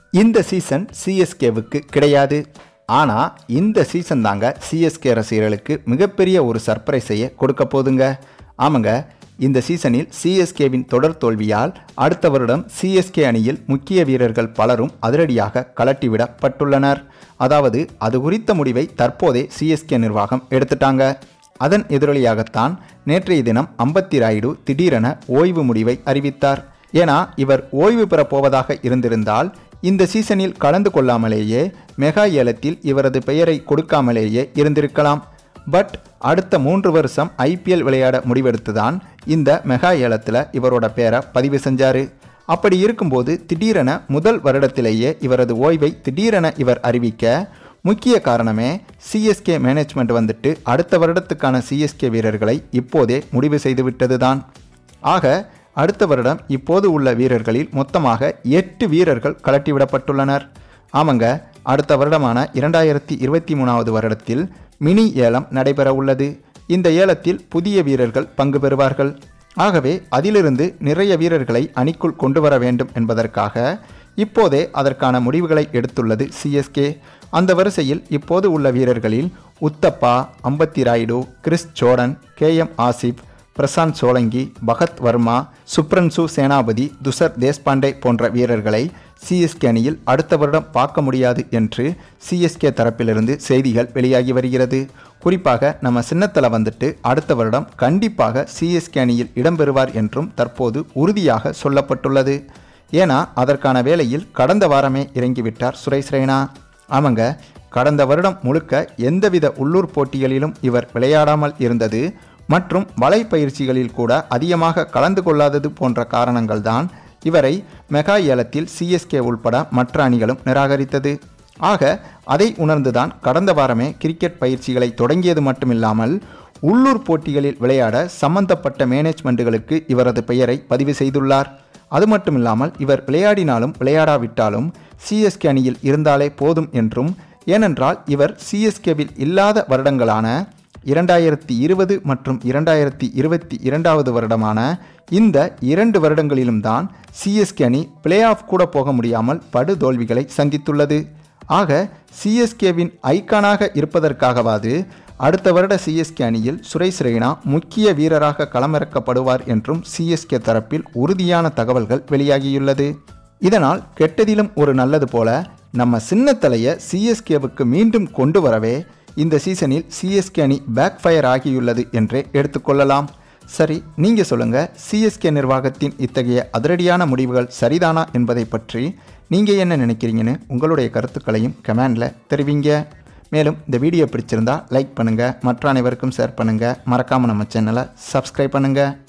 இந்த சீசன் சிஎஸ்கேவுக்கு கிடையாது ஆனால் இந்த சீசன் தாங்க சிஎஸ்கே ரசிகர்களுக்கு மிகப்பெரிய ஒரு சர்ப்ரைஸையே கொடுக்க போதுங்க ஆமாங்க இந்த சீசனில் சிஎஸ்கேவின் தொடர் தோல்வியால் அடுத்த வருடம் சிஎஸ்கே அணியில் முக்கிய வீரர்கள் பலரும் அதிரடியாக கலட்டிவிடப்பட்டுள்ளனர் அதாவது அது குறித்த முடிவை தற்போதே சிஎஸ்கே நிர்வாகம் எடுத்துட்டாங்க அதன் எதிரொலியாகத்தான் நேற்றைய தினம் அம்பத்தி ராயுடு திடீரென ஓய்வு முடிவை அறிவித்தார் ஏன்னா இவர் ஓய்வு பெறப் போவதாக இருந்திருந்தால் இந்த சீசனில் கலந்து கொள்ளாமலேயே மெகா ஏலத்தில் இவரது பெயரை கொடுக்காமலேயே இருந்திருக்கலாம் பட் அடுத்த மூன்று வருஷம் ஐபிஎல் விளையாட முடிவெடுத்துதான் இந்த மெகா ஏலத்தில் இவரோட பேரை பதிவு செஞ்சார் அப்படி இருக்கும்போது திடீரென முதல் வருடத்திலேயே இவரது ஓய்வை திடீரென இவர் அறிவிக்க முக்கிய காரணமே சிஎஸ்கே மேனேஜ்மெண்ட் வந்துட்டு அடுத்த வருடத்துக்கான சிஎஸ்கே வீரர்களை இப்போதே முடிவு செய்துவிட்டது தான் ஆக அடுத்த வருடம் இப்போது உள்ள வீரர்களில் மொத்தமாக எட்டு வீரர்கள் கலட்டிவிடப்பட்டுள்ளனர் ஆமாங்க அடுத்த வருடமான இரண்டாயிரத்தி இருபத்தி மூணாவது வருடத்தில் மினி ஏலம் நடைபெற உள்ளது இந்த ஏலத்தில் புதிய வீரர்கள் பங்கு பெறுவார்கள் ஆகவே அதிலிருந்து நிறைய வீரர்களை அணிக்குள் கொண்டு வர வேண்டும் என்பதற்காக இப்போதே அதற்கான முடிவுகளை எடுத்துள்ளது சிஎஸ்கே அந்த வரிசையில் இப்போது உள்ள வீரர்களில் Uthappa Ambati Rayudu Chris Jordan K M Asif Prashant Solanki Bhagath Varma Subhranshu Senapati Tushar Deshpande போன்ற வீரர்களை சிஎஸ்கே அணியில் அடுத்த வருடம் பார்க்க முடியாது என்று சிஎஸ்கே தரப்பிலிருந்து செய்திகள் வெளியாகி வருகிறது குறிப்பாக நம்ம சின்னத்தில் வந்துட்டு அடுத்த வருடம் கண்டிப்பாக சிஎஸ்கே அணியில் இடம்பெறுவார் என்றும் தற்போது உறுதியாக சொல்லப்பட்டுள்ளது ஏன்னா அதற்கான வேலையில் கடந்த வாரமே இறங்கிவிட்டார் சுரேஷ் ரெய்னா ஆமாங்க கடந்த வருடம் முழுக்க எந்தவித உள்ளூர் போட்டிகளிலும் இவர் விளையாடாமல் இருந்தது மற்றும் வலை பயிற்சிகளில் கூட அதிகமாக கலந்து கொள்ளாதது போன்ற காரணங்கள்தான் இவரை மெகா ஏலத்தில் சிஎஸ்கே உள்பட மற்ற அணிகளும் நிராகரித்தது ஆக அதை உணர்ந்துதான் கடந்த வாரமே கிரிக்கெட் பயிற்சிகளை தொடங்கியது மட்டுமில்லாமல் உள்ளூர் போட்டிகளில் விளையாட சம்பந்தப்பட்ட மேனேஜ்மெண்ட்டுகளுக்கு இவரது பெயரை பதிவு செய்துள்ளார் அது மட்டுமில்லாமல் இவர் விளையாடினாலும் விளையாடாவிட்டாலும் சிஎஸ்கே அணியில் இருந்தாலே போதும் என்றும் ஏனென்றால் இவர் சிஎஸ்கேவில் இல்லாத வருடங்களான இரண்டாயிரத்தி இருபது மற்றும் இரண்டாயிரத்தி இருபத்தி இரண்டாவது வருடமான இந்த இரண்டு வருடங்களிலும் தான் சிஎஸ்கே அணி பிளே ஆஃப் கூட போக முடியாமல் படு தோல்விகளை சந்தித்துள்ளது ஆக சிஎஸ்கேவின் ஐக்கானாக இருப்பதற்காகவாது அடுத்த வருட சிஎஸ்கே அணியில் சுரேஷ் ரெய்னா முக்கிய வீரராக களமிறக்கப்படுவார் என்றும் சிஎஸ்கே தரப்பில் உறுதியான தகவல்கள் வெளியாகியுள்ளது இதனால் கெட்டதிலும் ஒரு நல்லது போல நம்ம சின்னத்தலைய சிஎஸ்கேவுக்கு மீண்டும் கொண்டு வரவே இந்த சீசனில் சிஎஸ்கே அணி பேக் ஃபயர் ஆகியுள்ளது என்றே எடுத்துக்கொள்ளலாம் சரி நீங்கள் சொல்லுங்கள் சிஎஸ்கே நிர்வாகத்தின் இத்தகைய அதிரடியான முடிவுகள் சரிதானா என்பதை பற்றி நீங்கள் என்ன நினைக்கிறீங்கன்னு உங்களுடைய கருத்துக்களையும் கமெண்டில் தெரிவிங்க மேலும் இந்த வீடியோ பிடிச்சிருந்தா லைக் பண்ணுங்கள் மற்ற அனைவருக்கும் ஷேர் பண்ணுங்கள் மறக்காமல் நம்ம சேனலை சப்ஸ்கிரைப் பண்ணுங்கள்